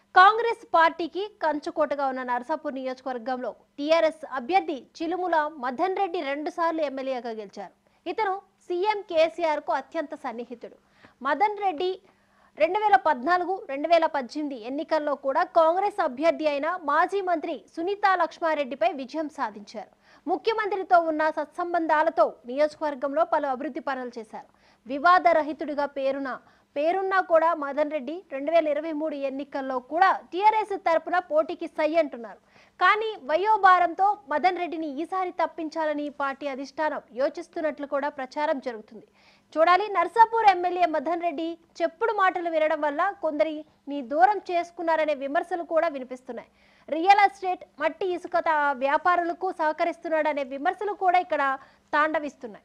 కాంగ్రెస్ పార్టీకి కంచుకోటగా ఉన్న నరసాపూర్ నియోజకవర్గంలో టీఆర్ఎస్ అభ్యర్థి చిలుముల మదన్ రెడ్డి రెండుసార్లు ఎమ్మెల్యేగా గెలిచారు ఇతను సీఎం కేసీఆర్ కు అత్యంత సన్నిహితుడు మదన్ రెడ్డి రెండు వేల పద్నాలుగు రెండు వేల పద్దెనిమిది ఎన్నికల్లో కూడా కాంగ్రెస్ అభ్యర్థి అయిన మాజీ మంత్రి సునీతా లక్ష్మారెడ్డిపై విజయం సాధించారు ముఖ్యమంత్రితో ఉన్న సత్సంబంధాలతో నియోజకవర్గంలో పలు అభివృద్ధి పనులు చేశారు వివాదరహితుడిగా పేరున పేరున్నా కూడా మదన్ రెడ్డి రెండు వేల ఇరవై మూడు ఎన్నికల్లో కూడా టీఆర్ఎస్ తరపున పోటీకి సై అంటున్నారు కానీ వయోభారంతో మదన్ రెడ్డిని ఈసారి తప్పించాలని పార్టీ అధిష్టానం యోచిస్తున్నట్లు కూడా ప్రచారం జరుగుతుంది చూడాలి నర్సాపూర్ ఎమ్మెల్యే మదన్ రెడ్డి చెప్పుడు మాటలు వినడం వల్ల కొందరిని దూరం చేసుకున్నారనే విమర్శలు కూడా వినిపిస్తున్నాయి రియల్ ఎస్టేట్ మట్టి ఇసుక తా- వ్యాపారులకు సహకరిస్తున్నాడనే విమర్శలు కూడా ఇక్కడ తాండవిస్తున్నాయి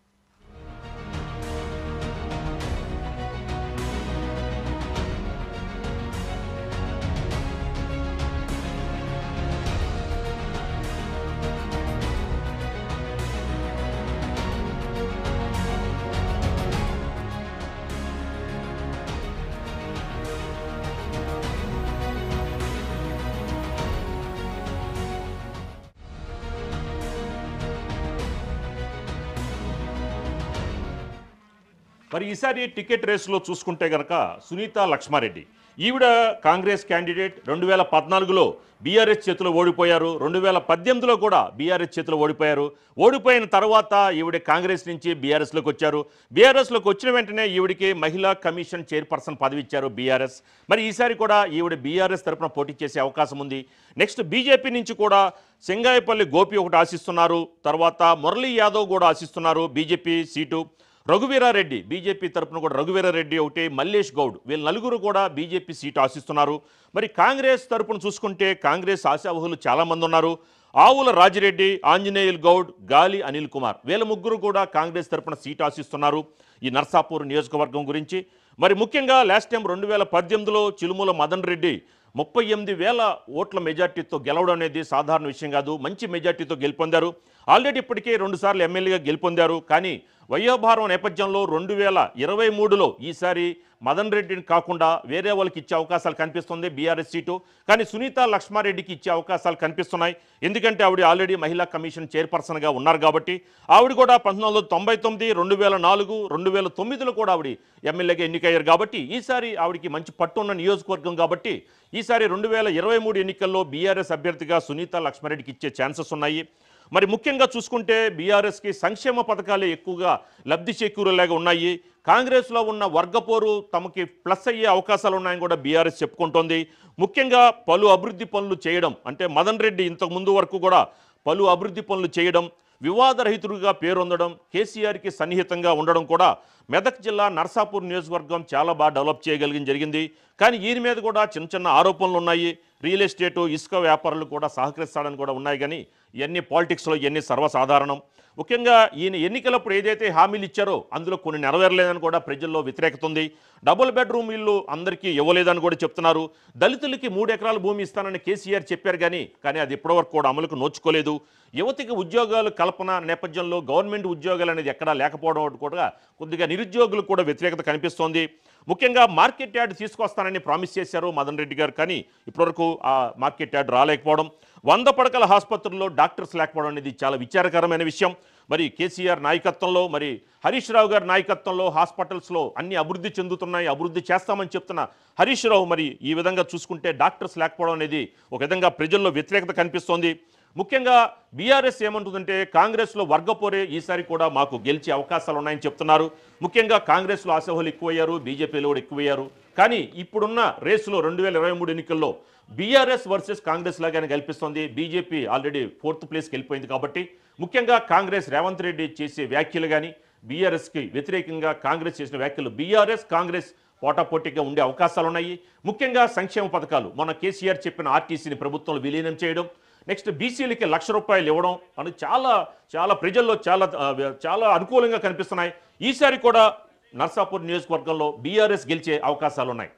మరి ఈసారి టికెట్ రేసులో చూసుకుంటే గనక సునీత లక్ష్మారెడ్డి ఈవిడ కాంగ్రెస్ క్యాండిడేట్ రెండు వేల పద్నాలుగులో బీఆర్ఎస్ చేతిలో ఓడిపోయారు రెండు వేల పద్దెనిమిదిలో కూడా బీఆర్ఎస్ చేతిలో ఓడిపోయారు ఓడిపోయిన తర్వాత ఈవిడ కాంగ్రెస్ నుంచి బీఆర్ఎస్లోకి వచ్చారు బీఆర్ఎస్లోకి వచ్చిన వెంటనే ఈవిడికి మహిళా కమిషన్ చైర్పర్సన్ పదవి ఇచ్చారు బీఆర్ఎస్ మరి ఈసారి కూడా ఈవిడ బీఆర్ఎస్ తరపున పోటీ చేసే అవకాశం ఉంది నెక్స్ట్ బీజేపీ నుంచి కూడా సింగాయపల్లి గోపి ఒకటి ఆశిస్తున్నారు తర్వాత మురళీ యాదవ్ కూడా ఆశిస్తున్నారు బీజేపీ సీటు రఘువీరారెడ్డి బీజేపీ తరపున కూడా రఘువీరారెడ్డి ఒకటి మల్లేష్ గౌడ్ వీళ్ళ నలుగురు కూడా బీజేపీ సీటు ఆశిస్తున్నారు మరి కాంగ్రెస్ తరపున చూసుకుంటే కాంగ్రెస్ ఆశావహులు చాలామంది ఉన్నారు ఆవుల రాజిరెడ్డి ఆంజనేయుల్ గౌడ్ గాలి అనిల్ కుమార్ వీళ్ళ ముగ్గురు కూడా కాంగ్రెస్ తరపున సీటు ఆశిస్తున్నారు ఈ నర్సాపూర్ నియోజకవర్గం గురించి మరి ముఖ్యంగా లాస్ట్ టైం రెండు వేల పద్దెనిమిదిలో చిలుముల మదన్ రెడ్డి ముప్పై ఎనిమిది వేల ఓట్ల మెజార్టీతో గెలవడం అనేది సాధారణ విషయం కాదు మంచి మెజార్టీతో గెలుపొందారు ఆల్రెడీ ఇప్పటికే రెండుసార్లు ఎమ్మెల్యేగా గెలుపొందారు కానీ వయోభారం నేపథ్యంలో రెండు వేల ఇరవై మూడులో ఈసారి మదన్ రెడ్డిని కాకుండా వేరే వాళ్ళకి ఇచ్చే అవకాశాలు కనిపిస్తుంది బీఆర్ఎస్ సీటు కానీ సునీత లక్ష్మారెడ్డికి ఇచ్చే అవకాశాలు కనిపిస్తున్నాయి ఎందుకంటే ఆవిడ ఆల్రెడీ మహిళా కమిషన్ చైర్పర్సన్గా ఉన్నారు కాబట్టి ఆవిడ కూడా పంతొమ్మిది వందల తొంభై తొమ్మిది రెండు వేల నాలుగు రెండు వేల తొమ్మిదిలో కూడా ఆవిడ ఎమ్మెల్యేగా ఎన్నికయ్యారు కాబట్టి ఈసారి ఆవిడకి మంచి పట్టున్న నియోజకవర్గం కాబట్టి ఈసారి రెండు వేల ఇరవై మూడు ఎన్నికల్లో బీఆర్ఎస్ అభ్యర్థిగా సునీత లక్ష్మారెడ్డికి ఇచ్చే ఛాన్సెస్ ఉన్నాయి మరి ముఖ్యంగా చూసుకుంటే బీఆర్ఎస్కి సంక్షేమ పథకాలే ఎక్కువగా లబ్ధి చేకూరేలాగా ఉన్నాయి కాంగ్రెస్లో ఉన్న వర్గపోరు తమకి ప్లస్ అయ్యే అవకాశాలు ఉన్నాయని కూడా బీఆర్ఎస్ చెప్పుకుంటోంది ముఖ్యంగా పలు అభివృద్ధి పనులు చేయడం అంటే మదన్ రెడ్డి ఇంతకు ముందు వరకు కూడా పలు అభివృద్ధి పనులు చేయడం వివాదరహితుడిగా పేరొందడం కేసీఆర్కి సన్నిహితంగా ఉండడం కూడా మెదక్ జిల్లా నర్సాపూర్ నియోజకవర్గం చాలా బాగా డెవలప్ చేయగలిగిన జరిగింది కానీ ఈయన మీద కూడా చిన్న చిన్న ఆరోపణలు ఉన్నాయి రియల్ ఎస్టేటు ఇసుక వ్యాపారులు కూడా సహకరిస్తాడని కూడా ఉన్నాయి కానీ ఇవన్నీ పాలిటిక్స్లో ఇవన్నీ సర్వసాధారణం ముఖ్యంగా ఈయన ఎన్నికలప్పుడు ఏదైతే హామీలు ఇచ్చారో అందులో కొన్ని నెరవేరలేదని కూడా ప్రజల్లో వ్యతిరేకత ఉంది డబుల్ బెడ్రూమ్ ఇల్లు అందరికీ ఇవ్వలేదని కూడా చెప్తున్నారు దళితులకి మూడు ఎకరాల భూమి ఇస్తానని కేసీఆర్ చెప్పారు కానీ కానీ అది ఇప్పటివరకు కూడా అమలుకు నోచుకోలేదు యువతికి ఉద్యోగాలు కల్పన నేపథ్యంలో గవర్నమెంట్ ఉద్యోగాలు అనేది ఎక్కడా లేకపోవడం ఒకటి కూడా కొద్దిగా నిరుద్యోగులకు కూడా వ్యతిరేకత కనిపిస్తోంది ముఖ్యంగా మార్కెట్ యార్డ్ తీసుకొస్తానని ప్రామిస్ చేశారు మదన్ రెడ్డి గారు కానీ ఇప్పటివరకు ఆ మార్కెట్ యార్డ్ రాలేకపోవడం వంద పడకల ఆసుపత్రుల్లో డాక్టర్స్ లేకపోవడం అనేది చాలా విచారకరమైన విషయం మరి కేసీఆర్ నాయకత్వంలో మరి హరీష్ రావు గారి నాయకత్వంలో హాస్పిటల్స్లో అన్ని అభివృద్ధి చెందుతున్నాయి అభివృద్ధి చేస్తామని చెప్తున్న హరీష్ రావు మరి ఈ విధంగా చూసుకుంటే డాక్టర్స్ లేకపోవడం అనేది ఒక విధంగా ప్రజల్లో వ్యతిరేకత కనిపిస్తోంది ముఖ్యంగా బీఆర్ఎస్ ఏమంటుందంటే కాంగ్రెస్లో వర్గపోరే ఈసారి కూడా మాకు గెలిచే అవకాశాలు ఉన్నాయని చెప్తున్నారు ముఖ్యంగా కాంగ్రెస్లో ఆశాహులు ఎక్కువయ్యారు బీజేపీలో కూడా ఎక్కువయ్యారు కానీ ఇప్పుడున్న రేసులో రెండు వేల ఇరవై మూడు ఎన్నికల్లో బీఆర్ఎస్ వర్సెస్ కాంగ్రెస్ లాగానే కల్పిస్తోంది బీజేపీ ఆల్రెడీ ఫోర్త్ ప్లేస్కి వెళ్ళిపోయింది కాబట్టి ముఖ్యంగా కాంగ్రెస్ రేవంత్ రెడ్డి చేసే వ్యాఖ్యలు కానీ బీఆర్ఎస్కి వ్యతిరేకంగా కాంగ్రెస్ చేసిన వ్యాఖ్యలు బీఆర్ఎస్ కాంగ్రెస్ పోటాపోటీగా ఉండే అవకాశాలు ఉన్నాయి ముఖ్యంగా సంక్షేమ పథకాలు మన కేసీఆర్ చెప్పిన ఆర్టీసీని ప్రభుత్వంలో విలీనం చేయడం నెక్స్ట్ బీసీలకి లక్ష రూపాయలు ఇవ్వడం అని చాలా చాలా ప్రజల్లో చాలా ఆ, చాలా అనుకూలంగా కనిపిస్తున్నాయి ఈసారి కూడా నర్సాపూర్ నియోజకవర్గంలో బీఆర్ఎస్ గెలిచే అవకాశాలు ఉన్నాయి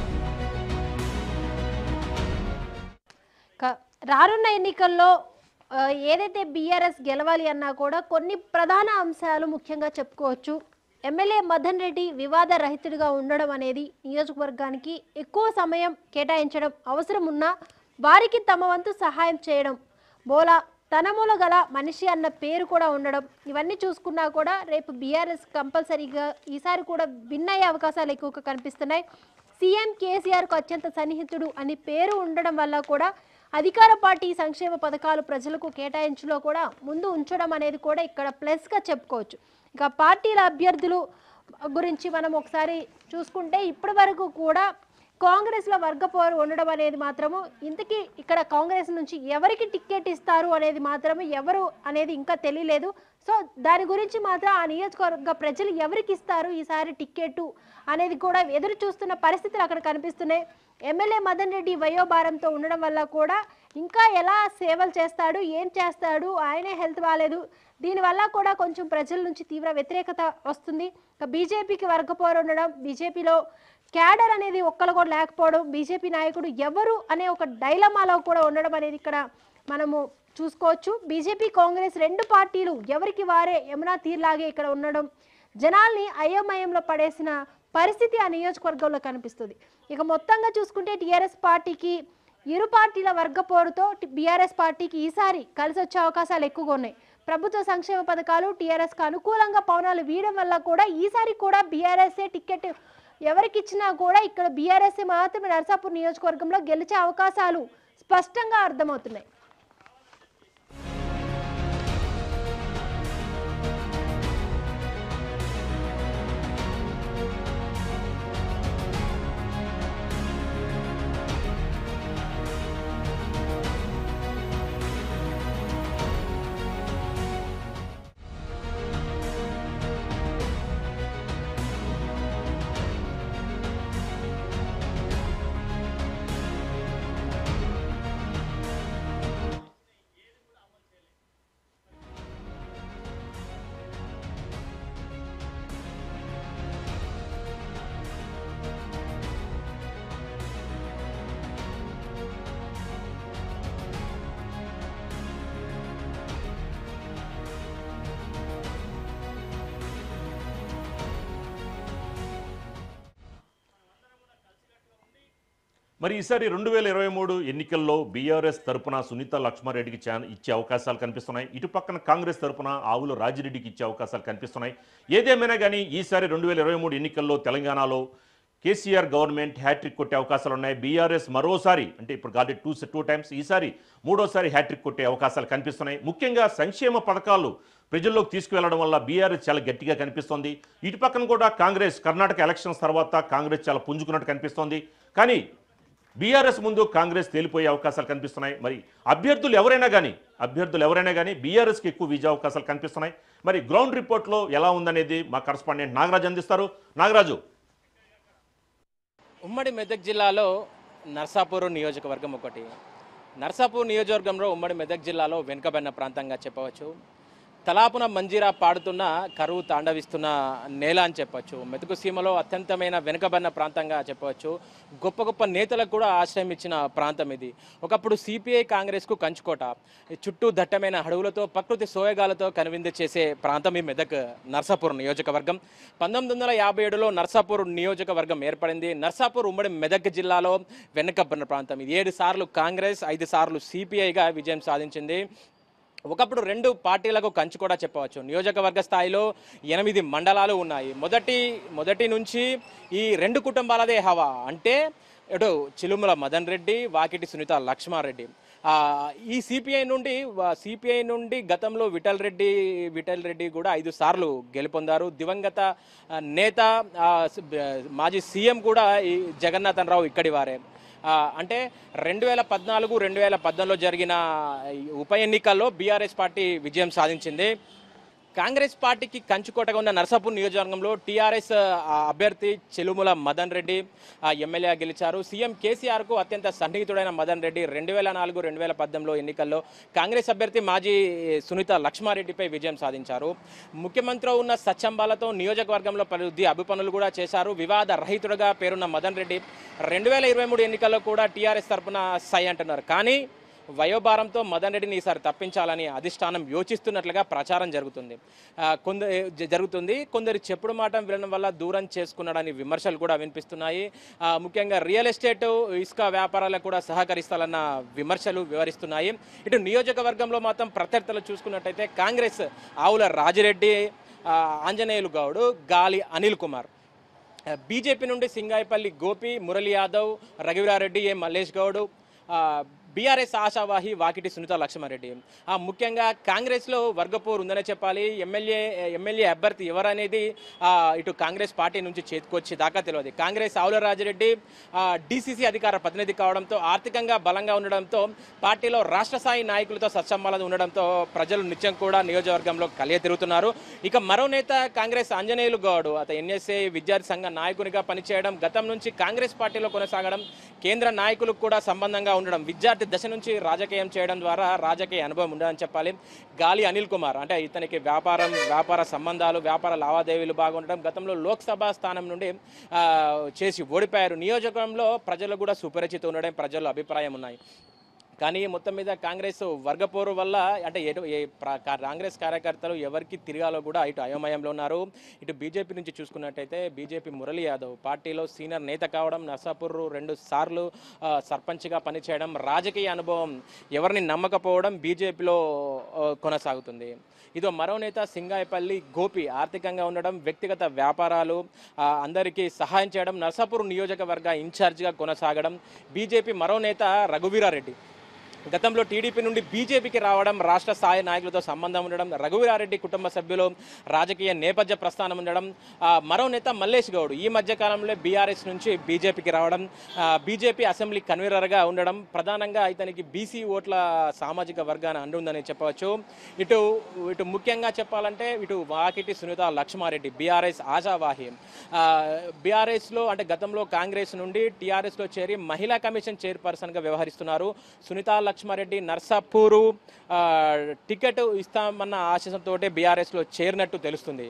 క- రానున్న ఎన్నికల్లో ఆ, ఏదైతే బీఆర్ఎస్ గెలవాలి అన్నా కూడా కొన్ని ప్రధాన అంశాలు ముఖ్యంగా చెప్పుకోవచ్చు ఎమ్మెల్యే మదన్ రెడ్డి వివాద రహితుడిగా ఉండడం అనేది నియోజకవర్గానికి ఎక్కువ సమయం కేటాయించడం అవసరం ఉన్నా వారికి తమ వంతు సహాయం చేయడం బోలా తనముల గల మనిషి అన్న పేరు కూడా ఉండడం ఇవన్నీ చూసుకున్నా కూడా రేపు బీఆర్ఎస్ కంపల్సరీగా ఈసారి కూడా విన్ అయ్యే అవకాశాలు ఎక్కువగా కనిపిస్తున్నాయి సీఎం కేసీఆర్కు అత్యంత సన్నిహితుడు అని పేరు ఉండడం వల్ల కూడా అధికార పార్టీ సంక్షేమ పథకాలు ప్రజలకు కేటాయించులో కూడా ముందు ఉంచడం అనేది కూడా ఇక్కడ ప్లస్గా చెప్పుకోవచ్చు ఇక పార్టీల అభ్యర్థులు గురించి మనం ఒకసారి చూసుకుంటే ఇప్పటి వరకు కూడా కాంగ్రెస్లో వర్గపోరు ఉండడం అనేది మాత్రము ఇంతకీ ఇక్కడ కాంగ్రెస్ నుంచి ఎవరికి టికెట్ ఇస్తారు అనేది మాత్రము ఎవరు అనేది ఇంకా తెలియలేదు సో దాని గురించి మాత్రం ఆ నియోజకవర్గ ప్రజలు ఎవరికి ఇస్తారు ఈసారి టికెట్ అనేది కూడా ఎదురు చూస్తున్న పరిస్థితులు అక్కడ కనిపిస్తున్నాయి ఎమ్మెల్యే మదన్ రెడ్డి వయోభారంతో ఉండడం వల్ల కూడా ఇంకా ఎలా సేవలు చేస్తాడు ఏం చేస్తాడు ఆయనే హెల్త్ బాగాలేదు దీనివల్ల కూడా కొంచెం ప్రజల నుంచి తీవ్ర వ్యతిరేకత వస్తుంది ఇక బీజేపీకి వర్గపోరు ఉండడం బీజేపీలో క్యాడర్ అనేది ఒక్కరు కూడా లేకపోవడం బీజేపీ నాయకుడు ఎవరు అనే ఒక డైలమాలో కూడా ఉండడం అనేది ఇక్కడ మనము చూసుకోవచ్చు బీజేపీ కాంగ్రెస్ రెండు పార్టీలు ఎవరికి వారే యమునా తీర్లాగే ఇక్కడ ఉండడం జనాల్ని అయోమయంలో పడేసిన పరిస్థితి ఆ నియోజకవర్గంలో కనిపిస్తుంది ఇక మొత్తంగా చూసుకుంటే టీఆర్ఎస్ పార్టీకి ఇరు పార్టీల వర్గపోరుతో బీఆర్ఎస్ పార్టీకి ఈసారి కలిసి వచ్చే అవకాశాలు ఎక్కువగా ఉన్నాయి ప్రభుత్వ సంక్షేమ పథకాలు టీఆర్ఎస్కి అనుకూలంగా పవనాలు వీయడం వల్ల కూడా ఈసారి కూడా బీఆర్ఎస్ఏ టికెట్ ఎవరికి ఇచ్చినా కూడా ఇక్కడ బీఆర్ఎస్ఏ మాత్రమే నర్సాపూర్ నియోజకవర్గంలో గెలిచే అవకాశాలు స్పష్టంగా అర్థమవుతున్నాయి మరి ఈసారి రెండు వేల ఇరవై మూడు ఎన్నికల్లో బీఆర్ఎస్ తరపున సునీత లక్ష్మారెడ్డికి చా ఇచ్చే అవకాశాలు కనిపిస్తున్నాయి ఇటు పక్కన కాంగ్రెస్ తరపున ఆవుల రాజిరెడ్డికి ఇచ్చే అవకాశాలు కనిపిస్తున్నాయి ఏదేమైనా కానీ ఈసారి రెండు వేల ఇరవై మూడు ఎన్నికల్లో తెలంగాణలో కేసీఆర్ గవర్నమెంట్ హ్యాట్రిక్ కొట్టే అవకాశాలు ఉన్నాయి బీఆర్ఎస్ మరోసారి అంటే ఇప్పుడు కాదు టూ టూ టైమ్స్ ఈసారి మూడోసారి హ్యాట్రిక్ కొట్టే అవకాశాలు కనిపిస్తున్నాయి ముఖ్యంగా సంక్షేమ పథకాలు ప్రజల్లోకి తీసుకువెళ్లడం వల్ల బీఆర్ఎస్ చాలా గట్టిగా కనిపిస్తోంది ఇటు పక్కన కూడా కాంగ్రెస్ కర్ణాటక ఎలక్షన్స్ తర్వాత కాంగ్రెస్ చాలా పుంజుకున్నట్టు కనిపిస్తోంది కానీ బీఆర్ఎస్ ముందు కాంగ్రెస్ తేలిపోయే అవకాశాలు కనిపిస్తున్నాయి మరి అభ్యర్థులు ఎవరైనా కానీ అభ్యర్థులు ఎవరైనా కానీ బీఆర్ఎస్కి ఎక్కువ విజయ అవకాశాలు కనిపిస్తున్నాయి మరి గ్రౌండ్ రిపోర్ట్లో ఎలా ఉందనేది మా కరస్పాండెంట్ నాగరాజు అందిస్తారు నాగరాజు ఉమ్మడి మెదక్ జిల్లాలో నర్సాపూర్ నియోజకవర్గం ఒకటి నర్సాపూర్ నియోజకవర్గంలో ఉమ్మడి మెదక్ జిల్లాలో వెనుకబడిన ప్రాంతంగా చెప్పవచ్చు తలాపున మంజీరా పాడుతున్న కరువు తాండవిస్తున్న నేల అని చెప్పవచ్చు మెతుకు సీమలో అత్యంతమైన వెనుకబడిన ప్రాంతంగా చెప్పవచ్చు గొప్ప గొప్ప నేతలకు కూడా ఆశ్రయం ఇచ్చిన ప్రాంతం ఇది ఒకప్పుడు సిపిఐ కాంగ్రెస్కు కంచుకోట ఈ చుట్టూ దట్టమైన అడవులతో ప్రకృతి సోయగాలతో కనువిందు చేసే ప్రాంతం ఈ మెదక్ నర్సాపూర్ నియోజకవర్గం పంతొమ్మిది వందల యాభై ఏడులో నర్సాపూర్ నియోజకవర్గం ఏర్పడింది నర్సాపూర్ ఉమ్మడి మెదక్ జిల్లాలో వెనుకబడిన ప్రాంతం ఇది ఏడు సార్లు కాంగ్రెస్ ఐదు సార్లు సిపిఐగా విజయం సాధించింది ఒకప్పుడు రెండు పార్టీలకు కంచు కూడా చెప్పవచ్చు నియోజకవర్గ స్థాయిలో ఎనిమిది మండలాలు ఉన్నాయి మొదటి మొదటి నుంచి ఈ రెండు కుటుంబాలదే హవా అంటే ఇటు చిలుముల మదన్ రెడ్డి వాకిటి సునీత లక్ష్మారెడ్డి ఆ, ఈ సిపిఐ నుండి సిపిఐ నుండి గతంలో విఠల్ రెడ్డి విఠల్ రెడ్డి కూడా ఐదు సార్లు గెలుపొందారు దివంగత ఆ, నేత ఆ, స్- బ- మాజీ సీఎం కూడా ఈ జగన్నాథన్ రావు ఇక్కడి వారే ఆ, అంటే రెండు వేల పద్నాలుగు రెండు వేల పద్దెనిమిదిలో జరిగిన ఈ ఉప ఎన్నికల్లో బీఆర్ఎస్ పార్టీ విజయం సాధించింది కాంగ్రెస్ పార్టీకి కంచుకోటగా ఉన్న నర్సాపూర్ నియోజకవర్గంలో టీఆర్ఎస్ ఆ, అభ్యర్థి చెలుముల మదన్ రెడ్డి ఆ, ఎమ్మెల్యేగా గెలిచారు సీఎం కేసీఆర్కు అత్యంత సన్నిహితుడైన మదన్ రెడ్డి రెండు వేల నాలుగు రెండు వేల పద్దెనిమిదిలో ఎన్నికల్లో కాంగ్రెస్ అభ్యర్థి మాజీ సునీత లక్ష్మారెడ్డిపై విజయం సాధించారు ముఖ్యమంత్రి ఉన్న సత్యంబాలతో నియోజకవర్గంలో పలుద్ది అభిపనులు కూడా చేశారు వివాద రహితుడుగా పేరున్న మదన్ రెడ్డి రెండు వేల ఇరవై మూడు ఎన్నికల్లో కూడా టీఆర్ఎస్ తరపున సై అంటున్నారు కానీ వయోభారంతో మదన్ రెడ్డిని ఈసారి తప్పించాలని అధిష్టానం యోచిస్తున్నట్లుగా ప్రచారం జరుగుతుంది ఆ, కొందరు జ- జరుగుతుంది కొందరు చెప్పుడు మాట వినడం వల్ల దూరం చేసుకున్నాడని విమర్శలు కూడా వినిపిస్తున్నాయి ఆ, ముఖ్యంగా రియల్ ఎస్టేట్ ఇసుక వ్యాపారాలకు కూడా సహకరిస్తాలన్న విమర్శలు వివరిస్తున్నాయి ఇటు నియోజకవర్గంలో మాత్రం ప్రత్యర్థులు చూసుకున్నట్టయితే కాంగ్రెస్ ఆవుల రాజిరెడ్డి ఆ, ఆంజనేయులు గౌడ్ గాలి అనిల్ కుమార్ బీజేపీ నుండి సింగాయపల్లి గోపి మురళీ యాదవ్ రఘువీరారెడ్డి ఏ మల్లేష్ గౌడ్ బీఆర్ఎస్ ఆశావాహి వాకిటి సునీత లక్ష్మారెడ్డి ఆ, ముఖ్యంగా కాంగ్రెస్లో వర్గపోరు ఉందనే చెప్పాలి ఎమ్మెల్యే ఎమ్మెల్యే అభ్యర్థి ఎవరనేది ఆ, ఇటు కాంగ్రెస్ పార్టీ నుంచి చేతికొచ్చి దాకా తెలియదు కాంగ్రెస్ ఆవుల రాజిరెడ్డి డీసీసీ అధికార ప్రతినిధి కావడంతో ఆర్థికంగా బలంగా ఉండడంతో పార్టీలో రాష్ట్ర స్థాయి నాయకులతో సత్సంబాలన ఉండడంతో ప్రజలు నిత్యం కూడా నియోజకవర్గంలో కలియ తిరుగుతున్నారు ఇక మరో నేత కాంగ్రెస్ ఆంజనేయులు గౌడ్ అతను ఎన్ఎస్ఏ విద్యార్థి సంఘ నాయకునిగా పనిచేయడం గతం నుంచి కాంగ్రెస్ పార్టీలో కొనసాగడం కేంద్ర నాయకులకు కూడా సంబంధంగా ఉండడం విద్యార్థి దశ నుంచి రాజకీయం చేయడం ద్వారా రాజకీయ అనుభవం ఉండదని చెప్పాలి గాలి అనిల్ కుమార్ అంటే ఇతనికి వ్యాపారం వ్యాపార సంబంధాలు వ్యాపార లావాదేవీలు బాగుండడం గతంలో లోక్సభ స్థానం నుండి ఆ, చేసి ఓడిపోయారు నియోజకవర్గంలో ప్రజలు కూడా సుపరిచితం ఉండడం ప్రజల్లో అభిప్రాయం ఉన్నాయి కానీ మొత్తం మీద కాంగ్రెస్ వర్గపోరు వల్ల అంటే ఎటు ఏ ప్ర- కా- కాంగ్రెస్ కార్యకర్తలు ఎవరికి తిరగాలో కూడా ఇటు అయోమయంలో ఉన్నారు ఇటు బీజేపీ నుంచి చూసుకున్నట్టయితే బీజేపీ మురళీ యాదవ్ పార్టీలో సీనియర్ నేత కావడం నర్సాపూర్ రెండు సార్లు ఆ, సర్పంచ్గా పనిచేయడం రాజకీయ అనుభవం ఎవరిని నమ్మకపోవడం బీజేపీలో ఆ, కొనసాగుతుంది ఇదో మరో నేత సింగాయపల్లి గోపి ఆర్థికంగా ఉండడం వ్యక్తిగత వ్యాపారాలు ఆ, అందరికీ సహాయం చేయడం నర్సాపూర్ నియోజకవర్గ ఇన్ఛార్జిగా కొనసాగడం బీజేపీ మరో నేత రఘువీరారెడ్డి గతంలో టీడీపీ నుండి బీజేపీకి రావడం రాష్ట్ర స్థాయి నాయకులతో సంబంధం ఉండడం రఘువీరారెడ్డి కుటుంబ సభ్యులు రాజకీయ నేపథ్య ప్రస్థానం ఉండడం ఆ, మరో నేత మల్లేష్ గౌడ్ ఈ మధ్య కాలంలో బీఆర్ఎస్ నుంచి బీజేపీకి రావడం ఆ, బీజేపీ అసెంబ్లీ కన్వీనర్గా ఉండడం ప్రధానంగా ఇతనికి బీసీ ఓట్ల సామాజిక వర్గాన్ని అండుందని చెప్పవచ్చు ఇటు ఇటు ముఖ్యంగా చెప్పాలంటే ఇటు వాకిటి సునీత లక్ష్మారెడ్డి బీఆర్ఎస్ ఆశావాహి బీఆర్ఎస్లో అంటే గతంలో కాంగ్రెస్ నుండి టీఆర్ఎస్లో చేరి మహిళా కమిషన్ చైర్పర్సన్గా వ్యవహరిస్తున్నారు సునీత లక్ష్మారెడ్డి నర్సాపూరు ఆ, టికెట్ ఇస్తామన్న ఆశతో బీఆర్ఎస్లో చేరినట్టు తెలుస్తుంది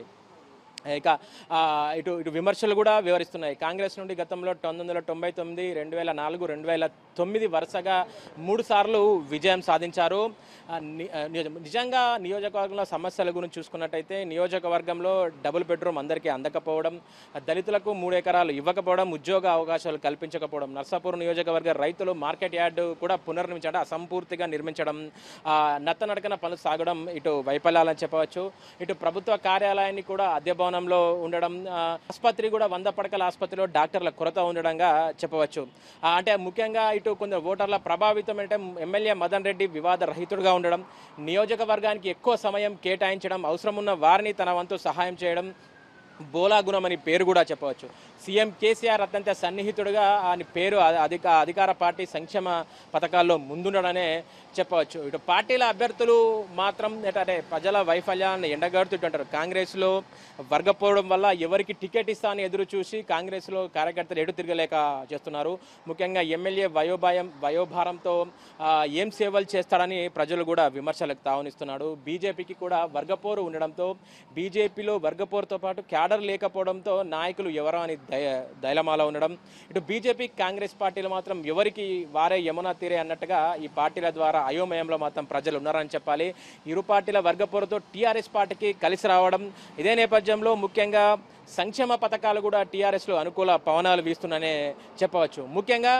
ఇక ఆ, ఇటు ఇటు విమర్శలు కూడా వివరిస్తున్నాయి కాంగ్రెస్ నుండి గతంలో పంతొమ్మిది వందల తొంభై తొమ్మిది రెండు వేల నాలుగు రెండు వేల తొమ్మిది వరుసగా మూడు సార్లు విజయం సాధించారు ఆ, ని- ఆ, నిజ- నిజంగా నియోజకవర్గంలో సమస్యల గురించి చూసుకున్నట్టయితే నియోజకవర్గంలో డబుల్ బెడ్రూమ్ అందరికీ అందకపోవడం ఆ, దళితులకు మూడు ఎకరాలు ఇవ్వకపోవడం ఉద్యోగ అవకాశాలు కల్పించకపోవడం నర్సాపూర్ నియోజకవర్గ రైతులు మార్కెట్ యార్డు కూడా పునర్నిర్మించడం అసంపూర్తిగా నిర్మించడం ఆ, నత్తనడకన పనులు సాగడం ఇటు వైఫల్యాలని చెప్పవచ్చు ఇటు ప్రభుత్వ కార్యాలయాన్ని కూడా అద్దె భవనంలో ఉండడం ఆ, ఆసుపత్రి కూడా వంద పడకల ఆసుపత్రిలో డాక్టర్ల కొరత ఉండడంగా చెప్పవచ్చు ఆ, అంటే ముఖ్యంగా ఇటు కొందరు ఓటర్ల ప్రభావితం అంటే ఎమ్మెల్యే మదన్ రెడ్డి వివాద రహితుడుగా ఉండడం నియోజకవర్గానికి ఎక్కువ సమయం కేటాయించడం అవసరం ఉన్న వారిని తన వంతు సహాయం చేయడం బోలా గుణం అని పేరు కూడా చెప్పవచ్చు సీఎం కేసీఆర్ అత్యంత సన్నిహితుడుగా ఆయన పేరు అ- అధిక అధికార పార్టీ సంక్షేమ పథకాల్లో ముందుండడనే చెప్పవచ్చు ఇటు పార్టీల అభ్యర్థులు మాత్రం ఏంటంటే ప్రజల వైఫల్యాన్ని ఎండగడుతుంటారు కాంగ్రెస్లో వర్గపోవడం వల్ల ఎవరికి టికెట్ ఇస్తా అని ఎదురు చూసి కాంగ్రెస్లో కార్యకర్తలు ఎటు తిరగలేక చేస్తున్నారు ముఖ్యంగా ఎమ్మెల్యే వయోభాయం వయోభారంతో ఆ, ఏం సేవలు చేస్తాడని ప్రజలు కూడా విమర్శలకు తావనిస్తున్నాడు బీజేపీకి కూడా వర్గపోరు ఉండడంతో బీజేపీలో వర్గపోరుతో పాటు క్యాడర్ లేకపోవడంతో నాయకులు ఎవరో అని దయ దైలమాల ఉండడం ఇటు బీజేపీ కాంగ్రెస్ పార్టీలు మాత్రం ఎవరికి వారే యమునా తీరే అన్నట్టుగా ఈ పార్టీల ద్వారా అయోమయంలో మాత్రం ప్రజలు ఉన్నారని చెప్పాలి ఇరు పార్టీల వర్గపోరుతో టీఆర్ఎస్ పార్టీకి కలిసి రావడం ఇదే నేపథ్యంలో ముఖ్యంగా సంక్షేమ పథకాలు కూడా టీఆర్ఎస్లో అనుకూల పవనాలు వీస్తున్నాయనే చెప్పవచ్చు ముఖ్యంగా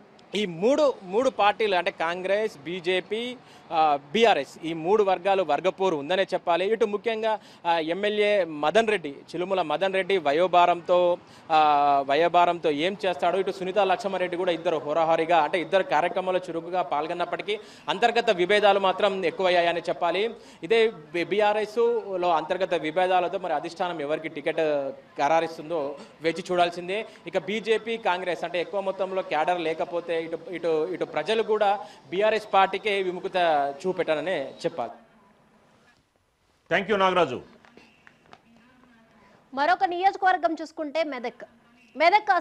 ఈ మూడు మూడు పార్టీలు అంటే కాంగ్రెస్ బీజేపీ బీఆర్ఎస్ ఈ మూడు వర్గాలు వర్గపోరు ఉందనే చెప్పాలి ఇటు ముఖ్యంగా ఆ, ఎమ్మెల్యే మదన్ రెడ్డి చిలుముల మదన్ రెడ్డి వయోభారంతో ఆ, వయోభారంతో ఏం చేస్తాడు ఇటు సునీత లక్ష్మారెడ్డి కూడా ఇద్దరు హోరాహారిగా అంటే ఇద్దరు కార్యక్రమాల్లో చురుకుగా పాల్గొన్నప్పటికీ అంతర్గత విభేదాలు మాత్రం ఎక్కువయ్యాయని చెప్పాలి ఇదే బీఆర్ఎస్ లో అంతర్గత విభేదాలతో మరి అధిష్టానం ఎవరికి టికెట్ ఖరారిస్తుందో వేచి చూడాల్సిందే ఇక బీజేపీ కాంగ్రెస్ అంటే ఎక్కువ మొత్తంలో క్యాడర్ లేకపోతే ఇటు ఇటు ఇటు ప్రజలు కూడా బీఆర్ఎస్ పార్టీకే విముఖత చూపెట్టారనే చెప్పాలి థ్యాంక్ యూ నాగరాజు మరొక నియోజకవర్గం చూసుకుంటే మెదక్ మెదక్